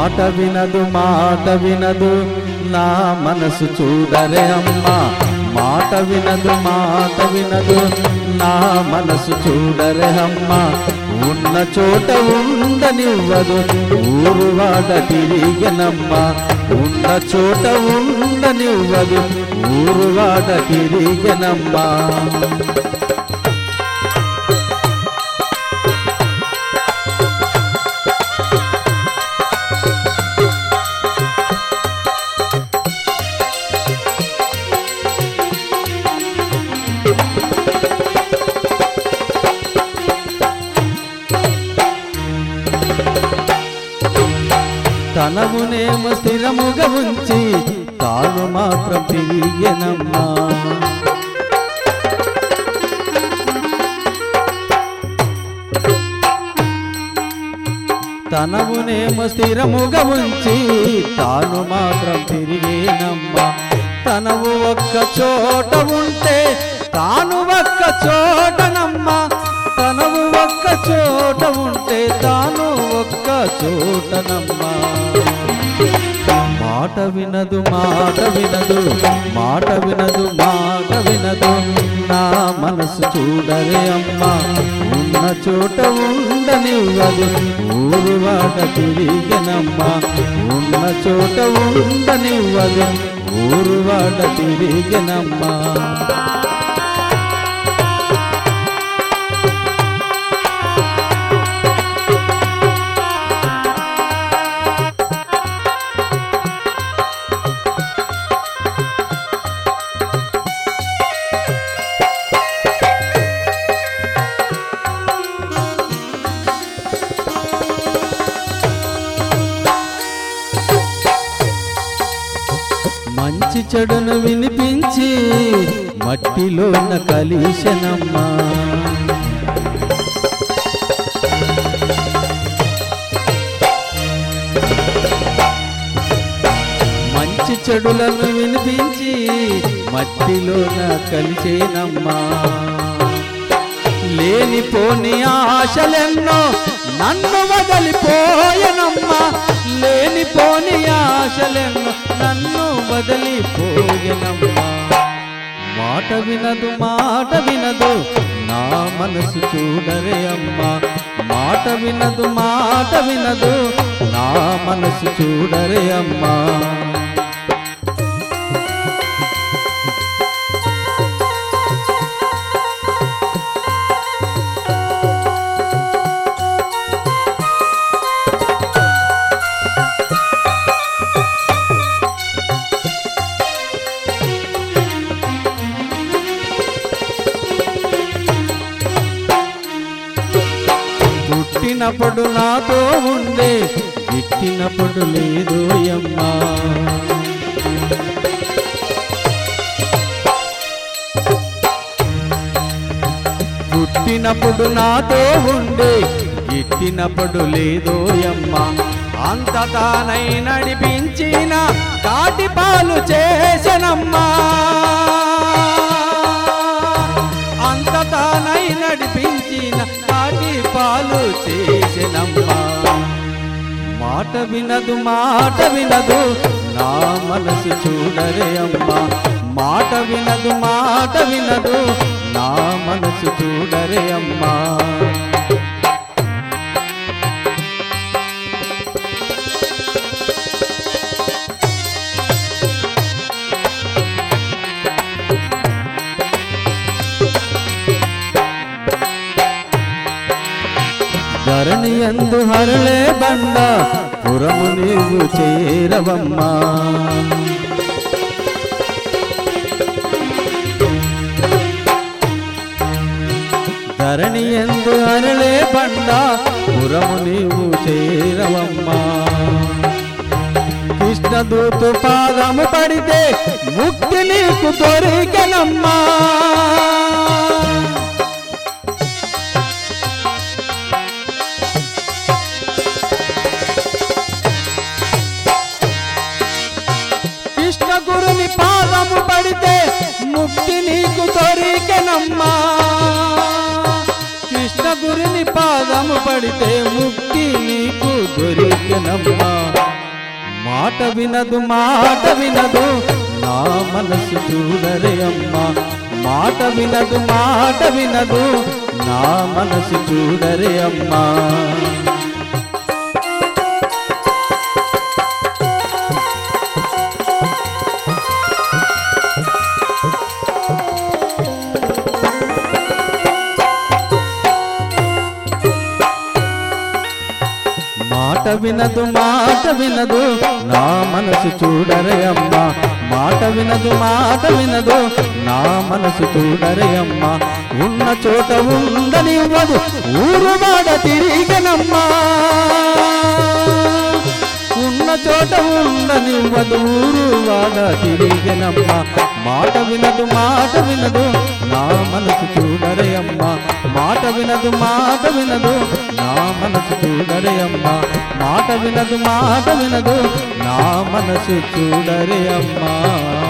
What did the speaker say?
మాట వినదు మాట వినదు నా మనసు చూడరే అమ్మా మాట వినదు మాట వినదు నా మనసు చూడరే అమ్మా ఉన్న చోట ఉండనివ్వదు ఊరు వాడ తిరిగనమ్మా ఉన్న చోట ఉండనివ్వదు ఊరు వాడ తిరిగనమ్మా తనమునేమో స్థిరముగా ఉంచి తాను మాత్రం తిరిగెనమ్మా తనమునేమో స్థిరముగా ఉంచి తాను మాత్రం తిరిగేనమ్మా తనవు ఒక్క చోట ఉంటే తాను ఒక్క చోటనమ్మా తనవు ఒక్క చోట ఉంటే తాను ఒక్క చోటనమ్మా మాట వినదు మాట వినదు మాట వినదు మాట వినదు నా మనసు చూడరే అమ్మా ఉన్న చోట ఉండనివ్వదు ఊరు వాడ తిరిగనమ్మా ఉన్న చోట ఉండనివ్వదు ఊరు వాడ తిరిగనమ్మా మంచి చెడును వినిపించి మట్టిలోన కలిశనమ్మా మంచి చెడులను వినిపించి మట్టిలోన కలిసేనమ్మా లేనిపోని ఆశలెన్నో నన్ను వదిలిపోయనమ్మా లేనిపోని ఆశలెన్నో నన్ను వదిలిపోయనమ్మా మాట వినదు మాట వినదు నా మనసు చూడరే అమ్మా మాట వినదు మాట వినదు నా మనసు చూడరే అమ్మా పుట్టినప్పుడు నాతో ఉండే గిట్టినప్పుడు లేదు అమ్మా పుట్టినప్పుడు నాతో ఉండే గిట్టినప్పుడు లేదు అమ్మా అంత తానై నడిపించిన కాటి పాలు చేసనమ్మా అంత తానై నడిపించిన కాటి పాలు చేసెనమ్మా మాట వినదు మాట వినదు నా మనసు చూడరే అమ్మా మాట వినదు మాట వినదు నా మనసు చూడరే అమ్మా ధరణి ఎందు హరళే బండ పురము నీవు చేరవమ్మా ధరణి ఎందు హరళే బండ పురము నీవు చేరవమ్మా కృష్ణదూతు పాదము పడితే ముక్తి నీకు దొరికెనమ్మా కృష్ణ గురుని పాదము పడితే ముక్తి నీకు దొరికెనమ్మా కృష్ణ గురుని పాదము పడితే ముక్తి నీకు దొరికెనమ్మా మాట వినదు మాట వినదు నా మనసు చూడరే అమ్మా మాట వినదు మాట వినదు నా మనసు చూడరే అమ్మా మాట వినదు మాట వినదు నా మనసు చూడరే అమ్మా మాట వినదు మాట వినదు నా మనసు చూడరే అమ్మా ఉన్న చోట ఉండనివ్వదు ఊరు వాడ తిరిగనమ్మా ఉన్న చోట ఉండనివ్వదు ఊరు వాడ తిరిగనమ్మా మాట వినదు మాట వినదు నా మనసు చూడరే అమ్మా మాట వినదు మాట వినదు నా మనసు చూడరే అమ్మా మాట వినదు మాట వినదు నా మనసు చూడరే అమ్మా